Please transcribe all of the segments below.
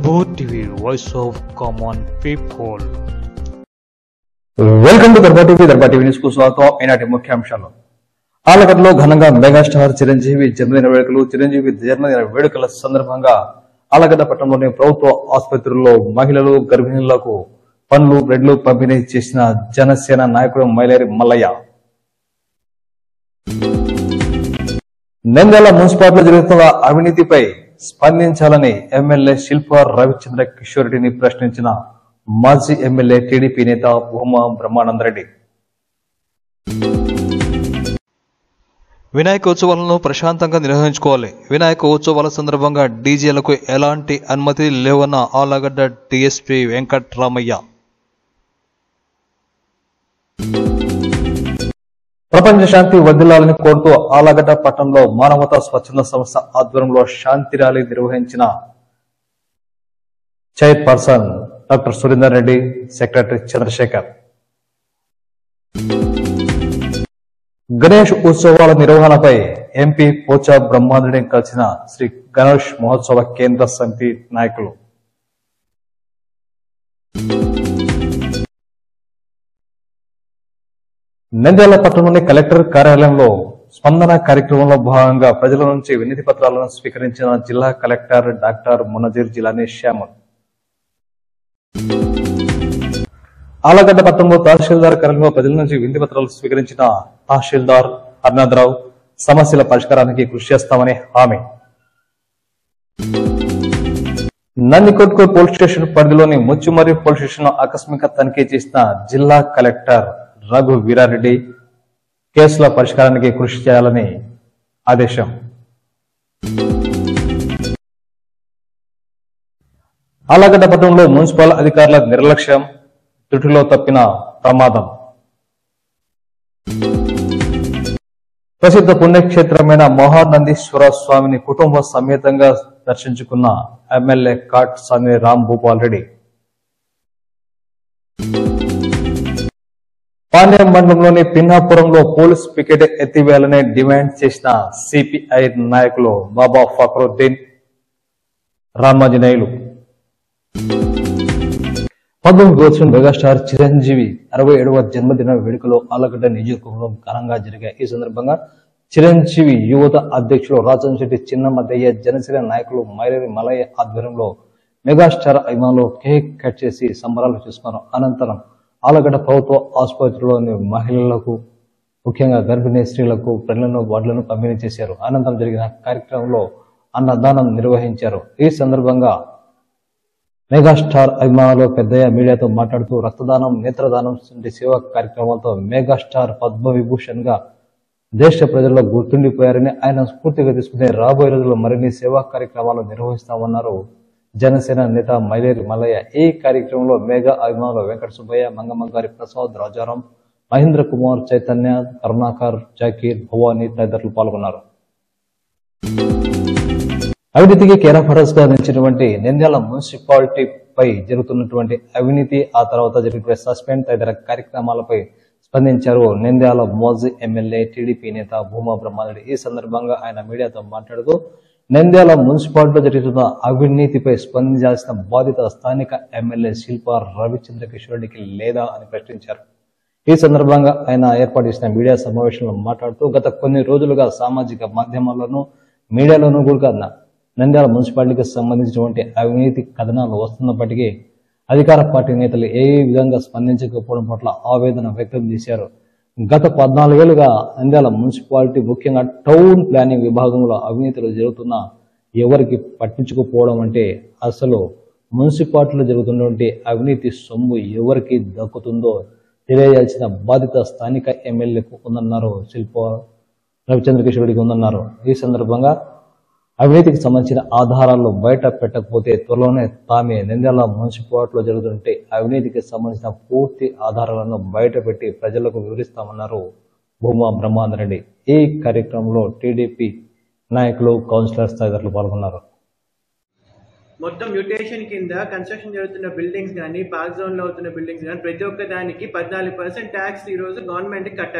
Darbar TV voice of common people welcome to Darbar TV Darbar TV news కు స్వాగతం ఈనాటి ముఖ్యాంశాలు ఆలగడ్డలో ఘనంగా మెగాస్టార్ చిరంజీవి జన్మదిన వేడుకలు చిరంజీవి జన్మదిన వేడుకల సందర్భంగా ఆలగడ్డ పట్టణంలోని ప్రభుత్వ ఆసుపత్రుల్లో మహిళలు గర్భిణులకు పండ్లు బ్రెడ్లు పంపిణీ చేసిన జనసేన నాయకుడు మైలేరి మల్లయ్య నంద్యాల మున్సిపాలిటీలో జరుగుతున్న అవినీతిపై స్పందించాలని ఎమ్మెల్యే శిల్ప రవిచంద్ర కిషోర్ రెడ్డిని ప్రశ్నించిన మాజీ ఎమ్మెల్యే టీడీపీ నేత భూమా బ్రహ్మానందరెడ్డి వినాయక ఉత్సవాలను ప్రశాంతంగా నిర్వహించుకోవాలి వినాయక ఉత్సవాల సందర్భంగా డీజేలకు ఎలాంటి అనుమతి లేవన్న ఆలగడ్డ డిఎస్పీ వెంకట్రామయ్య ప్రపంచ శాంతి వదిలాలని కోరుతూ ఆలగడ్డ పట్టణంలో మానవతా స్వచ్ఛంద సంస్థ ఆధ్వర్యంలో శాంతి ర్యాలీ నిర్వహించిన chairperson doctor Surender Reddy secretary Chandrasekhar Ganesh ఉత్సవాల నిర్వహణపై ఎంపీ పోచా బ్రహ్మాండరెడ్డిని కలిసిన శ్రీ గణేష్ మహోత్సవ కేంద్ర సమితి నాయకులు నంద్యాల పట్టణంలోని కలెక్టర్ కార్యాలయంలో స్పందన కార్యక్రమంలో భాగంగా ప్రజల నుంచి వినతి పత్రాలను స్వీకరించిన జిల్లా కలెక్టర్ డాక్టర్ మునజీర్ జిలానీ శ్యామల్ ఆలగడ్డ పట్టణంలో తహసీల్దార్ కార్యాలయంలో ప్రజల నుంచి వినతి పత్రాలు స్వీకరించిన తహసీల్దార్ హర్నాథరావు సమస్యల పరిష్కారానికి కృషి చేస్తామని హామీ నందికొట్కూరు పోలీస్ స్టేషన్ పరిధిలోని ముచ్చుమర్రి పోలీస్ స్టేషన్ ఆకస్మిక తనిఖీ చేసిన జిల్లా కలెక్టర్ రఘు వీరారెడ్డి కేసుల పరిష్కారానికి కృషి చేయాలని ఆదేశం ఆలగడ్డ పట్టణంలో మున్సిపల్ అధికారుల నిర్లక్ష్యం త్రుటిలో తప్పిన ప్రమాదం ప్రసిద్ధ పుణ్యక్షేత్రమైన మహానందీశ్వర స్వామిని కుటుంబ సమేతంగా దర్శించుకున్న ఎమ్మెల్యే కాట్ సాని రామ్ భూపాల్ రెడ్డి పాండ్యం మండలంలోని పిన్నాపురంలో పోలీస్ పికెట్ ఎత్తివేయాలని డిమాండ్ చేసిన సిపిఐ నాయకులు బాబా ఫక్రుద్దీన్ రామాంజనేయులు పంతొమ్మిది వచ్చిన మెగాస్టార్ చిరంజీవి అరవై ఏడవ జన్మదిన వేడుకలో ఆలగడ్డ నియోజకవర్గంలో ఘనంగా జరిగాయి ఈ సందర్భంగా చిరంజీవి యువత అధ్యక్షులు రాజన్ శెట్టి చిన్నమద్దయ్య జనసేన నాయకులు మైలేరి మలయ్య ఆధ్వర్యంలో మెగాస్టార్ అభిమానులు కేక్ కట్ చేసి సంబరాలు చేసుకున్నారు అనంతరం ఆలగడ్డ ప్రభుత్వ ఆసుపత్రిలోని మహిళలకు ముఖ్యంగా గర్భిణీ స్త్రీలకు పెళ్లను వార్డులను పంపిణీ చేశారు అనంతరం జరిగిన కార్యక్రమంలో అన్నదానం నిర్వహించారు ఈ సందర్భంగా మెగాస్టార్ అభిమానులు పెద్దయ్య మీడియాతో మాట్లాడుతూ రక్తదానం నేత్రదానం వంటి సేవా కార్యక్రమాలతో మెగాస్టార్ పద్మ విభూషణ్ గా దేశ ప్రజల్లో గుర్తుండిపోయారని ఆయన స్ఫూర్తిగా తీసుకునే రాబోయే రోజుల్లో మరిన్ని సేవా కార్యక్రమాలు నిర్వహిస్తామన్నారు జనసేన నేత మైలేరి మల్లయ్య ఈ కార్యక్రమంలో మెగా అభిమానులు వెంకట సుబ్బయ్య మంగమ్మ గారి ప్రసాద్ రాజారాం మహేంద్ర కుమార్ చైతన్య కరుణాకర్ జాకీర్ భవానీ తదితరులు పాల్గొన్నారు అవినీతికి కేరాఫరస్ గా నిలిచినటువంటి నంద్యాల మున్సిపాలిటీ పై జరుగుతున్నటువంటి అవినీతి ఆ తర్వాత జరిగిన సస్పెండ్ తదితర కార్యక్రమాలపై స్పందించారు నంద్యాల మోజీ ఎమ్మెల్యే టీడీపీ నేత భూమా బ్రహ్మారెడ్డి ఈ సందర్భంగా ఆయన మీడియాతో మాట్లాడుతూ నంద్యాల మున్సిపాలిటీలో జరుగుతున్న అవినీతిపై స్పందించాల్సిన బాధ్యత స్థానిక ఎమ్మెల్యే శిల్ప రవిచంద్ర కిషోర్ రెడ్డికి లేదా అని ప్రశ్నించారు ఈ సందర్భంగా ఆయన ఏర్పాటు చేసిన మీడియా సమావేశంలో మాట్లాడుతూ గత కొన్ని రోజులుగా సామాజిక మాధ్యమాల్లోనూ మీడియాలోనూ కూడా నంద్యాల మున్సిపాలిటీకి సంబంధించినటువంటి అవినీతి కథనాలు వస్తున్నప్పటికీ అధికార పార్టీ నేతలు ఏ విధంగా స్పందించకపోవడం పట్ల ఆవేదన వ్యక్తం చేశారు గత పద్నాలుగేళ్లుగా నంద్యాల మున్సిపాలిటీ ముఖ్యంగా టౌన్ ప్లానింగ్ విభాగంలో అవినీతులు జరుగుతున్న ఎవరికి పట్టించుకోపోవడం అంటే అసలు మున్సిపాలిటీలో జరుగుతున్నటువంటి అవినీతి సొమ్ము ఎవరికి దక్కుతుందో తెలియజేయాల్సిన బాధ్యత స్థానిక ఎమ్మెల్యేకు ఉందన్నారు శిల్ప రవిచంద్ర కిషోర్ రెడ్డికి ఉందన్నారు ఈ సందర్భంగా అవినీతికి సంబంధించిన ఆధారాలు బయట పెట్టకపోతే త్వరలోనే తామే నంద్యాల మున్సిపాలిటీలో జరుగుతుంటే అవినీతికి సంబంధించిన పూర్తి ఆధారాలను బయట పెట్టి ప్రజలకు వివరిస్తామన్నారు భూమా బ్రహ్మాందరెడ్డి ఈ కార్యక్రమంలో టీడీపీ నాయకులు కౌన్సిలర్స్ తదితరులు పాల్గొన్నారు మొత్తం మ్యూటేషన్ కింద కన్స్ట్రక్షన్ జరుగుతున్న బిల్డింగ్స్ కానీ పార్క్ జోన్ లో అవుతున్న బిల్డింగ్స్ కానీ ప్రతి ఒక్క దానికి పద్నాలుగు పర్సెంట్ ట్యాక్స్ ఈ రోజు గవర్నమెంట్ కట్టాలి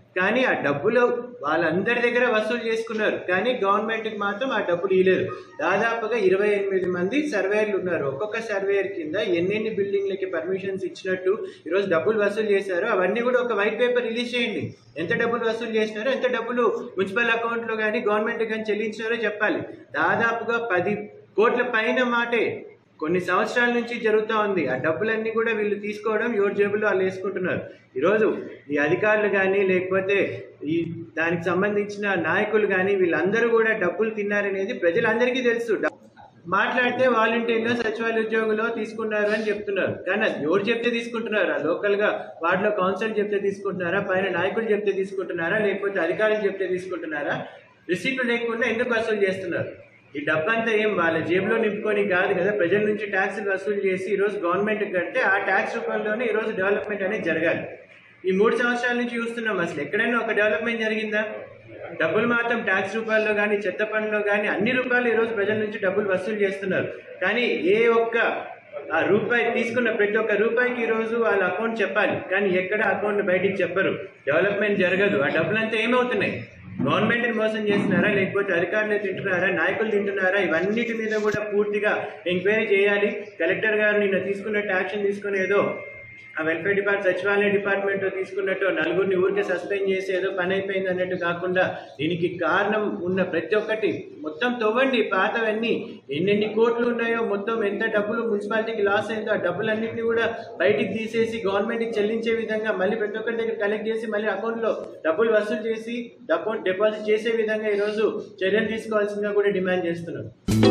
కానీ ఆ డబ్బులు వాళ్ళందరి దగ్గర వసూలు చేసుకున్నారు కానీ గవర్నమెంట్కి మాత్రం ఆ డబ్బులు ఇవ్వలేదు దాదాపుగా ఇరవై ఎనిమిది మంది సర్వేయర్లు ఉన్నారు ఒక్కొక్క సర్వేయర్ కింద ఎన్నెన్ని బిల్డింగ్లకి పర్మిషన్స్ ఇచ్చినట్టు ఈరోజు డబ్బులు వసూలు చేశారు అవన్నీ కూడా ఒక వైట్ పేపర్ రిలీజ్ చేయండి ఎంత డబ్బులు వసూలు చేసినారో ఎంత డబ్బులు మున్సిపల్ అకౌంట్లో కానీ గవర్నమెంట్ కానీ చెల్లించినారో చెప్పాలి దాదాపుగా పది కోట్ల పైన మాటే కొన్ని సంవత్సరాల నుంచి జరుగుతూ ఉంది ఆ డబ్బులన్నీ కూడా వీళ్ళు తీసుకోవడం ఎవరి జేబులో వాళ్ళు వేసుకుంటున్నారు ఈరోజు ఈ అధికారులు కానీ లేకపోతే ఈ దానికి సంబంధించిన నాయకులు కానీ వీళ్ళందరూ కూడా డబ్బులు తిన్నారనేది ప్రజలందరికీ తెలుసు డ- మాట్లాడితే వాలంటీర్లో సచివాలయ ఉద్యోగులు తీసుకున్నారు అని చెప్తున్నారు కానీ అది ఎవరు చెప్తే తీసుకుంటున్నారా లోకల్ గా వార్డులో కౌన్సిల్ చెప్తే తీసుకుంటున్నారా పైన నాయకులు చెప్తే తీసుకుంటున్నారా లేకపోతే అధికారులు చెప్తే తీసుకుంటున్నారా రిసీప్ట్ లేకుండా ఎందుకు వసూలు చేస్తున్నారు ఈ డబ్బంతా ఏం వాళ్ళ జేబులో నింపుకొని కాదు కదా ప్రజల నుంచి ట్యాక్సులు వసూలు చేసి ఈ రోజు గవర్నమెంట్ కంటే ఆ ట్యాక్స్ రూపంలోనే ఈ రోజు డెవలప్మెంట్ అనేది జరగాలి ఈ మూడు సంవత్సరాల నుంచి చూస్తున్నాం అసలు ఎక్కడైనా ఒక డెవలప్మెంట్ జరిగిందా డబ్బులు మాత్రం ట్యాక్స్ రూపాయల్లో కానీ చెత్త పనుల్లో కానీ అన్ని రూపాయలు ఈరోజు ప్రజల నుంచి డబ్బులు వసూలు చేస్తున్నారు కానీ ఏ ఒక్క ఆ రూపాయి తీసుకున్న ప్రతి ఒక్క రూపాయికి ఈ రోజు వాళ్ళ అకౌంట్ చెప్పాలి కానీ ఎక్కడ అకౌంట్ బయటికి చెప్పరు డెవలప్మెంట్ జరగదు ఆ డబ్బులంతా ఏమవుతున్నాయి గవర్నమెంట్ని మోసం చేస్తున్నారా లేకపోతే అధికారులు తింటున్నారా నాయకులు తింటున్నారా ఇవన్నిటి మీద కూడా పూర్తిగా ఎంక్వైరీ చేయాలి కలెక్టర్ గారు నిన్న తీసుకున్నట్టు యాక్షన్ తీసుకుని ఏదో ఆ వెల్ఫేర్ డిపార్ట్ సచివాలయ డిపార్ట్మెంట్ తీసుకున్నట్టు నలుగురిని ఊరికే సస్పెండ్ చేసి ఏదో పని అయిపోయింది అన్నట్టు కాకుండా దీనికి కారణం ఉన్న ప్రతి ఒక్కటి మొత్తం తవ్వండి పాతవన్నీ ఎన్నెన్ని కోట్లు ఉన్నాయో మొత్తం ఎంత డబ్బులు మున్సిపాలిటీకి లాస్ అయిందో ఆ డబ్బులన్నింటినీ కూడా బయటికి తీసేసి గవర్నమెంట్కి చెల్లించే విధంగా మళ్ళీ ప్రతి ఒక్కరి దగ్గర కలెక్ట్ చేసి మళ్ళీ అకౌంట్లో డబ్బులు వసూలు చేసి అకౌంట్ డిపాజిట్ చేసే విధంగా ఈరోజు చర్యలు తీసుకోవాల్సిందిగా కూడా డిమాండ్ చేస్తున్నాం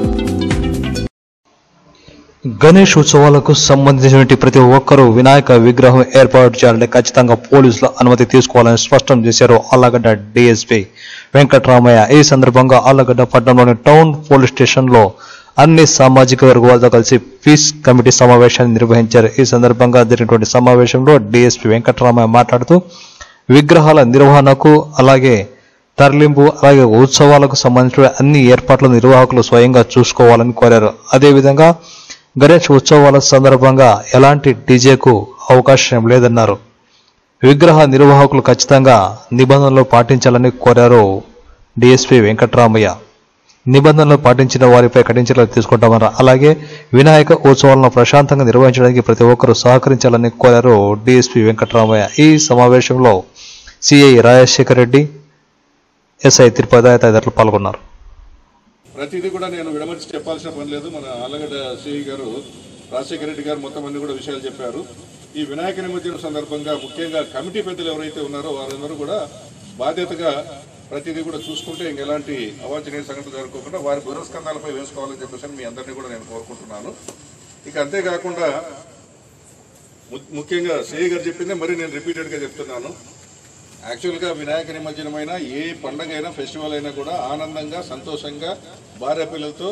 గణేష్ ఉత్సవాలకు సంబంధించినటువంటి ప్రతి ఒక్కరూ వినాయక విగ్రహం ఏర్పాటు చేయాలంటే ఖచ్చితంగా పోలీసుల అనుమతి తీసుకోవాలని స్పష్టం చేశారు ఆళ్లగడ్డ డిఎస్పీ వెంకటరామయ్య ఈ సందర్భంగా ఆళ్లగడ్డ పట్టణంలోని టౌన్ పోలీస్ స్టేషన్లో అన్ని సామాజిక వర్గాలతో కలిసి పీస్ కమిటీ సమావేశాన్ని నిర్వహించారు ఈ సందర్భంగా జరిగినటువంటి సమావేశంలో డిఎస్పీ వెంకటరామయ్య మాట్లాడుతూ విగ్రహాల నిర్వహణకు అలాగే తరలింపు అలాగే ఉత్సవాలకు సంబంధించిన అన్ని ఏర్పాట్ల నిర్వాహకులు స్వయంగా చూసుకోవాలని కోరారు అదేవిధంగా గణేష్ ఉత్సవాల సందర్భంగా ఎలాంటి డీజేకు అవకాశం లేదన్నారు విగ్రహ నిర్వాహకులు ఖచ్చితంగా నిబంధనలు పాటించాలని కోరారు డిఎస్పీ వెంకట్రామయ్య నిబంధనలు పాటించిన వారిపై కఠిన చర్యలు తీసుకుంటామన్నారు అలాగే వినాయక ఉత్సవాలను ప్రశాంతంగా నిర్వహించడానికి ప్రతి ఒక్కరూ సహకరించాలని కోరారు డిఎస్పీ వెంకట్రామయ్య ఈ సమావేశంలో సిఐ రాజశేఖర్ రెడ్డి ఎస్ఐ తిరుపతి తదితరులు పాల్గొన్నారు ప్రతిదీ కూడా నేను విడమర్చి చెప్పాల్సిన పని లేదు మన ఆలగడ్డ సిఐ గారు రాజశేఖర రెడ్డి గారు మొత్తం అన్ని కూడా విషయాలు చెప్పారు ఈ వినాయక నిమజ్జనం సందర్భంగా ముఖ్యంగా కమిటీ పెద్దలు ఎవరైతే ఉన్నారో వారందరూ కూడా బాధ్యతగా ప్రతిదీ కూడా చూసుకుంటే ఇంకెలాంటి అవాంఛనీయ సంఘటన జరగకుండా వారి పురస్కంధాలపై వేసుకోవాలని చెప్పేసి మీ అందరినీ కూడా నేను కోరుకుంటున్నాను ఇక అంతేకాకుండా ము- ముఖ్యంగా సిఐ గారు చెప్పిందే మరి నేను రిపీటెడ్ గా చెప్తున్నాను యాక్చువల్గా వినాయక నిమజ్జనమైనా ఏ పండగ అయినా ఫెస్టివల్ అయినా కూడా ఆనందంగా సంతోషంగా భార్య పిల్లలతో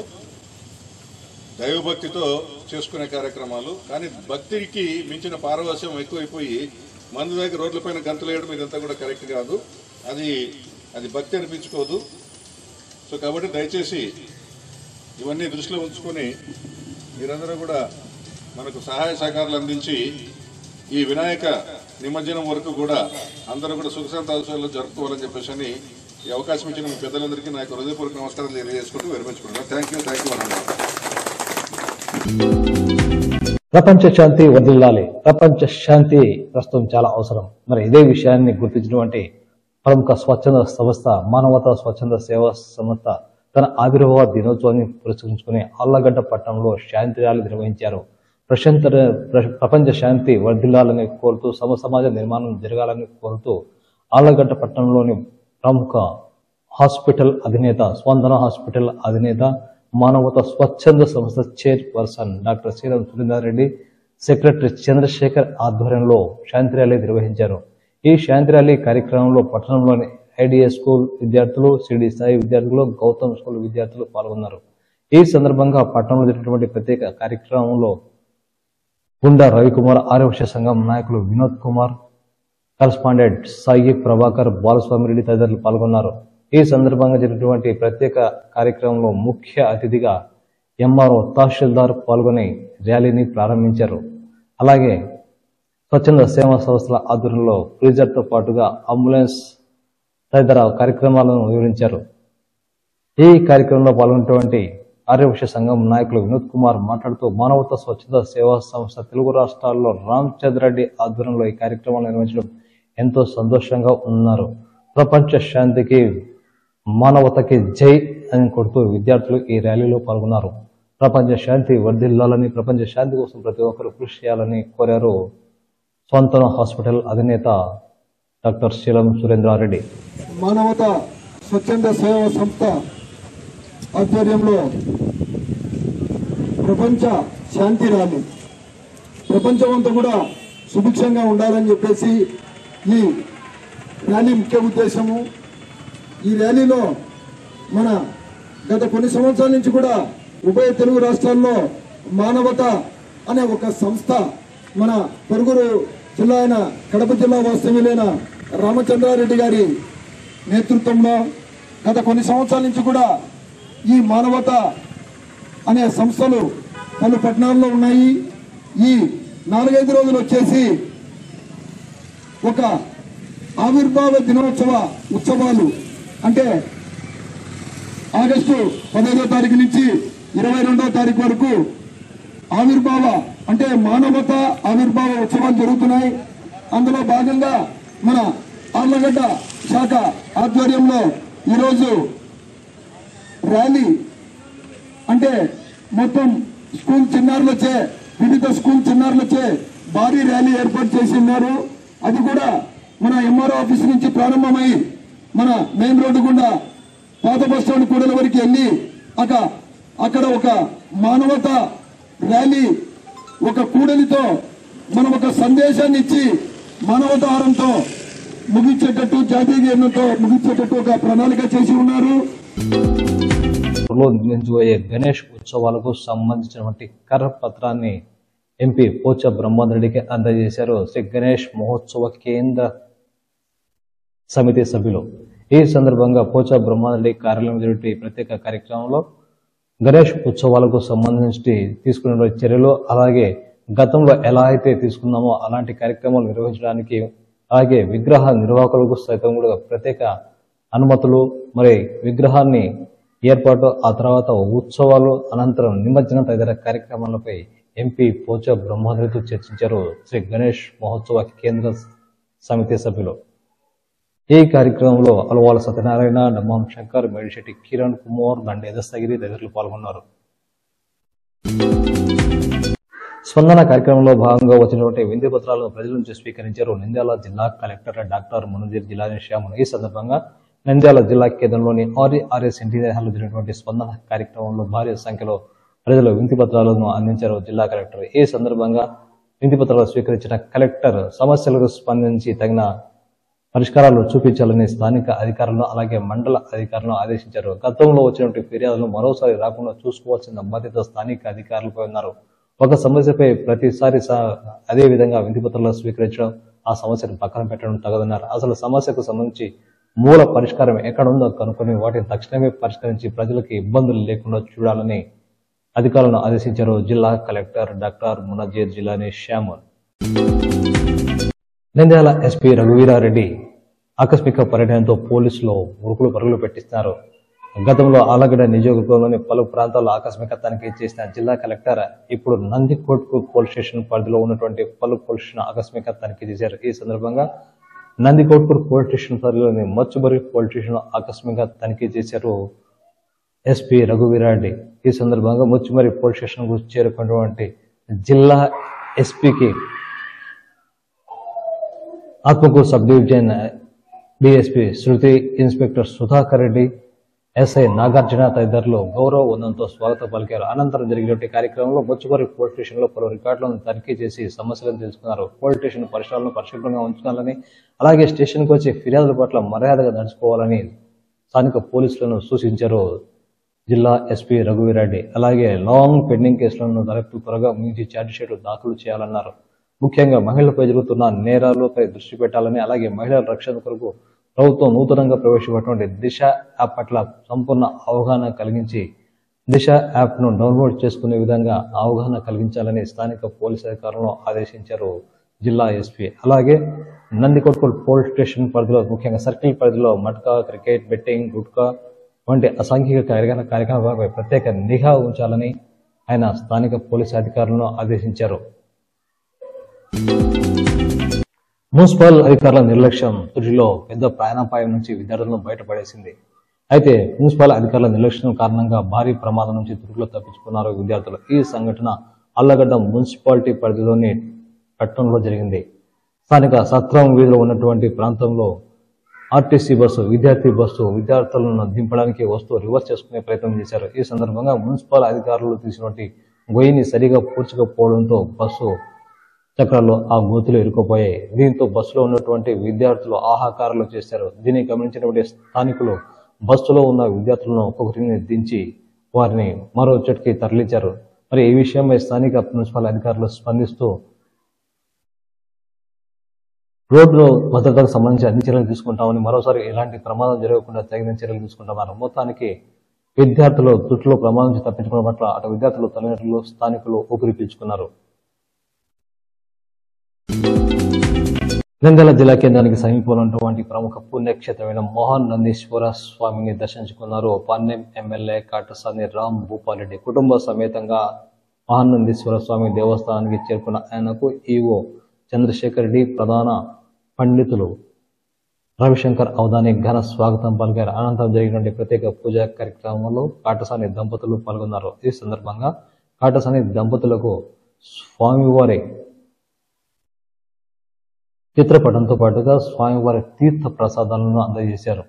దైవభక్తితో చేసుకునే కార్యక్రమాలు కానీ భక్తికి మించిన పారవస్యం ఎక్కువైపోయి మందు దగ్గర రోడ్లపైన గంతులు వేయడం ఇదంతా కూడా కరెక్ట్ కాదు అది అది భక్తి అనిపించుకోదు సో కాబట్టి దయచేసి ఇవన్నీ దృష్టిలో ఉంచుకొని మీరందరూ కూడా మనకు సహాయ సహకారాలు అందించి ఈ వినాయక నిమజ్జనం వరకు కూడా అందరూ కూడా సుఖ సంతోషాలు జరుపుకోవాలని చెప్పేసి అని ఈ అవకాశం ఇచ్చిన మీ పెద్దలందరికీ నా యొక్క హృదయపూర్వక నమస్కారాలు తెలియజేసుకుంటూ విరమించుకుంటున్నాను థ్యాంక్ యూ థ్యాంక్ యూ ప్రపంచ శాంతి వర్ధిల్లాలి ప్రపంచ శాంతి ప్రస్తుతం చాలా అవసరం మరి ఇదే విషయాన్ని గుర్తించినటువంటి ప్రముఖ స్వచ్ఛంద సంస్థ మానవతా స్వచ్ఛంద సేవా సంస్థ తన ఆవిర్భావ దినోత్సవాన్ని పురస్కరించుకుని ఆళ్లగడ్డ పట్టణంలో శాంతి ర్యాలీ నిర్వహించారు ప్రశాంత ప్ర- ప్రపంచ శాంతి వర్ధిల్లాలని కోరుతూ సమ సమాజ నిర్మాణం జరగాలని కోరుతూ ఆళ్లగడ్డ పట్టణంలోని ప్రముఖ హాస్పిటల్ అధినేత స్పందన హాస్పిటల్ అధినేత మానవత స్వచ్ఛంద సంస్థ chairperson doctor Sriram Surender Reddy secretary Chandrasekhar ఆధ్వర్యంలో శాంతి ర్యాలీ నిర్వహించారు ఈ శాంతి ర్యాలీ కార్యక్రమంలో పట్టణంలోని ఐడిఎస్ స్కూల్ విద్యార్థులు సిడి స్థాయి విద్యార్థులు గౌతమ్ స్కూల్ విద్యార్థులు పాల్గొన్నారు ఈ సందర్భంగా పట్టణంలో జరిగినటువంటి ప్రత్యేక కార్యక్రమంలో గుండా రవికుమార్ ఆరోగ్య సంఘం నాయకులు వినోద్ కుమార్ కరస్పాండెంట్ సాయి ప్రభాకర్ బాలస్వామి రెడ్డి తదితరులు పాల్గొన్నారు ఈ సందర్భంగా జరిగినటువంటి ప్రత్యేక కార్యక్రమంలో ముఖ్య అతిథిగా ఎంఆర్ఓ తహసీల్దార్ పాల్గొని ర్యాలీని ప్రారంభించారు అలాగే స్వచ్ఛంద సేవా సంస్థల ఆధ్వర్యంలో ఫ్రీజర్తో పాటుగా అంబులెన్స్ తదితర కార్యక్రమాలను వివరించారు ఈ కార్యక్రమంలో పాల్గొన్నటువంటి ఆర్యవృక్ష సంఘం నాయకులు వినోద్ కుమార్ మాట్లాడుతూ మానవత స్వచ్ఛత సేవా సంస్థ తెలుగు రాష్ట్రాల్లో రామచంద్రరెడ్డి ఆధ్వర్యంలో ఈ కార్యక్రమాలు నిర్వహించడం ఎంతో సంతోషంగా ఉన్నారు ప్రపంచ శాంతికి మానవతకి జై అని కొడుతూ విద్యార్థులు ఈ ర్యాలీలో పాల్గొన్నారు ప్రపంచ శాంతి వర్ధిల్లాలని ప్రపంచ శాంతి కోసం ప్రతి ఒక్కరూ కృషి చేయాలని కోరారు స్వంతన హాస్పిటల్ అధినేత డాక్టర్ శీలం సురేంద్రారెడ్డి మానవత స్వచ్ఛంద సేవా సంస్థ ఆధ్వర్యంలో ప్రపంచ శాంతి ర్యాలీ ప్రపంచం అంతా కూడా సుభిక్షంగా ఉండాలని చెప్పేసి ఈ ర్యాలీ ముఖ్య ఉద్దేశము ఈ ర్యాలీలో మన గత కొన్ని సంవత్సరాల నుంచి కూడా ఉభయ తెలుగు రాష్ట్రాల్లో మానవత అనే ఒక సంస్థ మన పొరుగురు జిల్లా అయిన కడప జిల్లా వాస్తవ్యులైన రామచంద్రారెడ్డి గారి నేతృత్వంలో గత కొన్ని సంవత్సరాల నుంచి కూడా ఈ మానవత అనే సంస్థలు పలు పట్టణాల్లో ఉన్నాయి ఈ నాలుగైదు రోజులు వచ్చేసి ఒక ఆవిర్భావ దినోత్సవ ఉత్సవాలు అంటే ఆగస్టు పదహైదో తారీఖు నుంచి ఇరవై రెండో తారీఖు వరకు ఆవిర్భావ అంటే మానవత ఆవిర్భావ ఉత్సవాలు జరుగుతున్నాయి అందులో భాగంగా మన ఆర్లగడ్డ శాఖ ఆధ్వర్యంలో ఈరోజు ర్యాలీ అంటే మొత్తం స్కూల్ చిన్నారులచే వివిధ స్కూల్ చిన్నారులచే భారీ ర్యాలీ ఏర్పాటు చేసి ఉన్నారు అది కూడా మన ఎంఆర్ఓ ఆఫీస్ నుంచి ప్రారంభమై మన మెయిన్ రోడ్డు గుండా పాత బస్ స్టాండ్ కూడల వరకు వెళ్ళి అక అక్కడ ఒక మానవత ర్యాలీ ఒక కూడలితో మనం ఒక సందేశాన్ని ఇచ్చి మానవతాహారంతో ముగించేటట్టు జాతీయ గీతంతో ముగించేటట్టు ఒక ప్రణాళిక చేసి ఉన్నారు లో నిర్వహించబోయే గణేష్ ఉత్సవాలకు సంబంధించినటువంటి కరపత్రాన్ని ఎంపీ పోచ బ్రహ్మారెడ్డికి అందజేశారు శ్రీ గణేష్ మహోత్సవ కేంద్ర సమితి సభ్యులు ఈ సందర్భంగా పోచ బ్రహ్మారెడ్డి కార్యాలయం జరిగే ప్రత్యేక కార్యక్రమంలో గణేష్ ఉత్సవాలకు సంబంధించి తీసుకున్న చర్యలు అలాగే గతంలో ఎలా అయితే తీసుకున్నామో అలాంటి కార్యక్రమాలు నిర్వహించడానికి అలాగే విగ్రహ నిర్వాహకులకు సైతం కూడా ప్రత్యేక అనుమతులు మరి విగ్రహాన్ని ఏర్పాటు ఆ తర్వాత ఉత్సవాలు అనంతరం నిమజ్జనం తదితర కార్యక్రమాలపై ఎంపీ పోచ బ్రహ్మారెడ్డితో చర్చించారు శ్రీ గణేష్ మహోత్సవ కేంద్ర సమితి సభ్యులు ఈ కార్యక్రమంలో అలవాల సత్యనారాయణ నమ్మం శంకర్ మేడిశెట్టి కిరణ్ కుమార్ దండే దస్తగిరి తదితరులు పాల్గొన్నారు స్పందన కార్యక్రమంలో భాగంగా వచ్చినటువంటి విందు పత్రాలను ప్రజల నుంచి స్వీకరించారు నంద్యాల జిల్లా కలెక్టర్ డాక్టర్ మునుజీర్ జిల్లా శ్యాములు ఈ సందర్భంగా నంద్యాల జిల్లా కేంద్రంలోని ఆర్ఆర్ఎస్ ఇంటీరియర్ హాల్లో జరిగినటువంటి స్పందన కార్యక్రమంలో భారీ సంఖ్యలో ప్రజలు వింతి పత్రాలను అందించారు జిల్లా కలెక్టర్ ఈ సందర్భంగా వింతి పత్రాలు స్వీకరించిన కలెక్టర్ సమస్యలకు స్పందించి తగిన పరిష్కారాలు చూపించాలని స్థానిక అధికారులను అలాగే మండల అధికారులను ఆదేశించారు గతంలో వచ్చినటువంటి ఫిర్యాదులను మరోసారి రాకుండా చూసుకోవాల్సిన బాధ్యత స్థానిక అధికారులపై ఉన్నారు ఒక సమస్యపై ప్రతిసారి స- అదే విధంగా వింతి పత్రాలు స్వీకరించడం ఆ సమస్యను పక్కన పెట్టడం తగదన్నారు అసలు సమస్యకు సంబంధించి మూల పరిష్కారం ఎక్కడుందో కనుక్కొని వాటిని తక్షణమే పరిష్కరించి ప్రజలకు ఇబ్బందులు లేకుండా చూడాలని అధికారులను ఆదేశించారు జిల్లా కలెక్టర్ డాక్టర్ మునజీర్ జిల్లాని శ్యామల్ నంద్యాల ఎస్పీ రఘువీరారెడ్డి ఆకస్మిక పర్యటనతో పోలీసులు ఉరుకులు పరుగులు పెట్టిస్తున్నారు గతంలో ఆలగడ్డ నియోజకవర్గంలోని పలు ప్రాంతాల్లో ఆకస్మిక తనిఖీ చేసిన జిల్లా కలెక్టర్ ఇప్పుడు నందికోట్కు పోలీస్ స్టేషన్ పరిధిలో ఉన్నటువంటి పలు పోలీస్ స్టేషన్ ఆకస్మిక తనిఖీ చేశారు ఈ సందర్భంగా నందికోట్పూర్ పోలీస్ స్టేషన్ పరిధిలోని మచ్చుబరి పోలీస్ స్టేషన్ ఆకస్మిక తనిఖీ చేశారు ఎస్పీ రఘువీరారెడ్డి ఈ సందర్భంగా ముచ్చుమరి పోలీస్ స్టేషన్ కు చేరుకున్నటువంటి జిల్లా ఎస్పీకి Atmakur sub division DSP Sruthi inspector Sudhakar Reddy SI Nagarjuna తదితరులు గౌరవ వందనంతో స్వాగతం పలికారు అనంతరం జరిగినటువంటి కార్యక్రమంలో బొచ్చుకోరి పోలీస్ స్టేషన్ లో పలు రికార్డులను తనిఖీ చేసి సమస్యలను తెలుసుకున్నారు పోలీస్ స్టేషన్ పరిసరాలను పరిశుభ్రంగా ఉంచాలని అలాగే స్టేషన్కి వచ్చే ఫిర్యాదుల పట్ల మర్యాదగా నడుచుకోవాలని స్థానిక పోలీసులను సూచించారు జిల్లా ఎస్పీ రఘువీరెడ్డి అలాగే లాంగ్ పెండింగ్ కేసులను దర్యాప్తు త్వరగా ముగించి ఛార్జిషీట్ దాఖలు చేయాలన్నారు ముఖ్యంగా మహిళలపై జరుగుతున్న నేరాలపై దృష్టి పెట్టాలని అలాగే మహిళల రక్షణ కొరకు ప్రభుత్వం నూతనంగా ప్రవేశపెట్టినటువంటి దిశ యాప్ పట్ల సంపూర్ణ అవగాహన కలిగించి దిశ యాప్ను డౌన్లోడ్ చేసుకునే విధంగా అవగాహన కలిగించాలని స్థానిక పోలీసు అధికారులను ఆదేశించారు జిల్లా ఎస్పీ అలాగే నందికొట్కల్ పోలీస్ స్టేషన్ పరిధిలో ముఖ్యంగా సర్కిల్ పరిధిలో మట్కా క్రికెట్ బెట్టింగ్ గుట్కా వంటి అసాంఘిక కార్యక్రమ కార్యక్రమాలపై ప్రత్యేక నిఘా ఉంచాలని ఆయన స్థానిక పోలీసు అధికారులను ఆదేశించారు మున్సిపల్ అధికారుల నిర్లక్ష్యం తుడిలో పెద్ద ప్రాణాపాయం నుంచి విద్యార్థులను బయటపడేసింది అయితే మున్సిపల్ అధికారుల నిర్లక్ష్యం కారణంగా భారీ ప్రమాదం నుంచి తుడిలో తప్పించుకున్నారు విద్యార్థులు ఈ సంఘటన అల్లగడ్డ మున్సిపాలిటీ పరిధిలోని పట్టణంలో జరిగింది స్థానిక సత్రం వీధిలో ఉన్నటువంటి ప్రాంతంలో ఆర్టీసీ బస్సు విద్యార్థి బస్సు విద్యార్థులను దింపడానికి వస్తూ రివర్స్ చేసుకునే ప్రయత్నం చేశారు ఈ సందర్భంగా మున్సిపల్ అధికారులు తీసినటువంటి గొయ్యిని సరిగా పూడ్చకపోవడంతో బస్సు చక్రాలు ఆ గోతులు ఇరుక్కుపోయాయి దీంతో బస్సులో ఉన్నటువంటి విద్యార్థులు ఆహాకారాలు చేశారు దీన్ని గమనించినటువంటి స్థానికులు బస్సులో ఉన్న విద్యార్థులను ఒక్కొక్కరిని దించి వారిని మరో చోటుకి తరలించారు మరి ఈ విషయమై స్థానిక మున్సిపల్ అధికారులు స్పందిస్తూ రోడ్డు భద్రతకు సంబంధించి అన్ని చర్యలు తీసుకుంటామని మరోసారి ఎలాంటి ప్రమాదం జరగకుండా తగిన చర్యలు తీసుకుంటామన్నారు మొత్తానికి విద్యార్థులు తుట్లో ప్రమాదం నుంచి తప్పించుకోవడం పట్ల అటు విద్యార్థులు తల్లిదండ్రులు స్థానికులు ఊపిరి పీల్చుకున్నారు నంద్యాల జిల్లా కేంద్రానికి సమీపంలో ఉన్నటువంటి ప్రముఖ పుణ్యక్షేత్రమైన మోహన్ నందీశ్వర స్వామిని దర్శించుకున్నారు పాణ్యం ఎమ్మెల్యే కాటసాని రామ్ భూపాలరెడ్డి కుటుంబ సమేతంగా మోహన్ నందీశ్వర స్వామి దేవస్థానానికి చేరుకున్న ఆయనకు ఈవో చంద్రశేఖర్ రెడ్డి ప్రధాన పండితులు రవిశంకర్ అవధాని ఘన స్వాగతం పలికారు అనంతరం జరిగినటువంటి ప్రత్యేక పూజా కార్యక్రమంలో కాటసాని దంపతులు పాల్గొన్నారు ఈ సందర్భంగా కాటసాని దంపతులకు స్వామివారి చిత్రపటంతో పాటుగా స్వామివారి తీర్థ ప్రసాదాలను అందజేశారు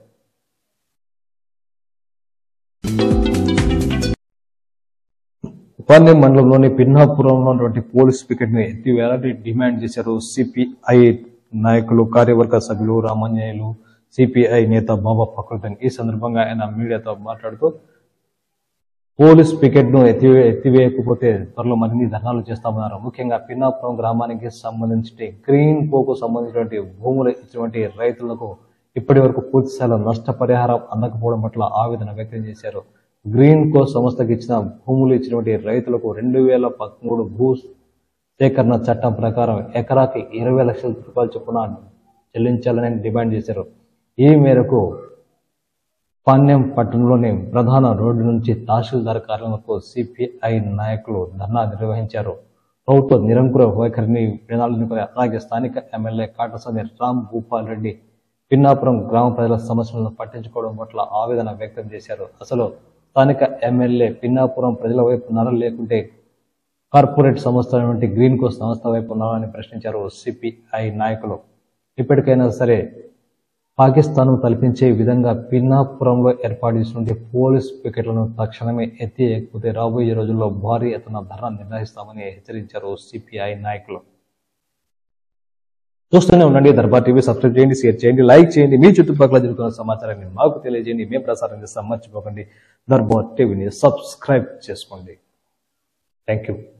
ఉపాన్యం మండలంలోని పిన్నాపురంలో ఉన్నటువంటి పోలీస్ పికెట్ ని ఎత్తివేయాలని డిమాండ్ చేశారు సిపిఐ నాయకులు కార్యవర్గ సభ్యులు రామాంజనేయులు సిపిఐ నేత బాబా ఫక్రుద్దీన్ ఈ సందర్భంగా ఆయన మీడియాతో మాట్లాడుతూ పోలీస్ పికెట్ ను ఎత్తి ఎత్తివేయకపోతే త్వరలో మరిన్ని ధర్నాలు చేస్తామన్నారు ముఖ్యంగా పిన్నాపురం గ్రామానికి సంబంధించి గ్రీన్ కోకు సంబంధించినటువంటి భూములు ఇచ్చినటువంటి రైతులకు ఇప్పటి వరకు పూర్తి స్థాయిలో నష్టపరిహారం అందకపోవడం పట్ల ఆవేదన వ్యక్తం చేశారు గ్రీన్ కో సంస్థకి ఇచ్చిన భూములు ఇచ్చినటువంటి రైతులకు రెండు వేల పదమూడు భూ సేకరణ చట్టం ప్రకారం ఎకరాకి ఇరవై లక్షల రూపాయల చొప్పున చెల్లించాలని డిమాండ్ చేశారు ఈ మేరకు పాణ్యం పట్టణంలోని ప్రధాన రోడ్డు నుంచి తహసీల్దార్ కార్యాలయంకు సిపిఐ నాయకులు ధర్నా నిర్వహించారు ప్రభుత్వ నిరంకుర వైఖరిని వినాలని అలాగే స్థానిక ఎమ్మెల్యే కాటసాని రామ్ భూపాల్ రెడ్డి పిన్నాపురం గ్రామ ప్రజల సమస్యలను పట్టించుకోవడం పట్ల ఆవేదన వ్యక్తం చేశారు అసలు స్థానిక ఎమ్మెల్యే పిన్నాపురం ప్రజల వైపు ఉన్నారా లేకుంటే కార్పొరేట్ సంస్థ అయినటువంటి గ్రీన్ కోస్ సంస్థ వైపు ఉన్నారా అని ప్రశ్నించారు సిపిఐ నాయకులు ఇప్పటికైనా సరే పాకిస్తాన్ తలపించే విధంగా పిన్నాపురంలో ఏర్పాటు చేసినటువంటి పోలీస్ పికెట్లను తక్షణమే ఎత్తివేయకపోతే రాబోయే రోజుల్లో భారీ ఎత్తున ధర్నా నిర్వహిస్తామని హెచ్చరించారు సిపిఐ నాయకులు చూస్తూనే ఉండండి దర్బార్ టీవీ సబ్స్క్రైబ్ చేయండి షేర్ చేయండి లైక్ చేయండి మీ చుట్టుపక్కల జరుగుతున్న సమాచారాన్ని మాకు తెలియజేయండి మేము ప్రసారం చేస్తాం మర్చిపోకండి దర్బార్ టీవీని సబ్స్క్రైబ్ చేసుకోండి థ్యాంక్ యూ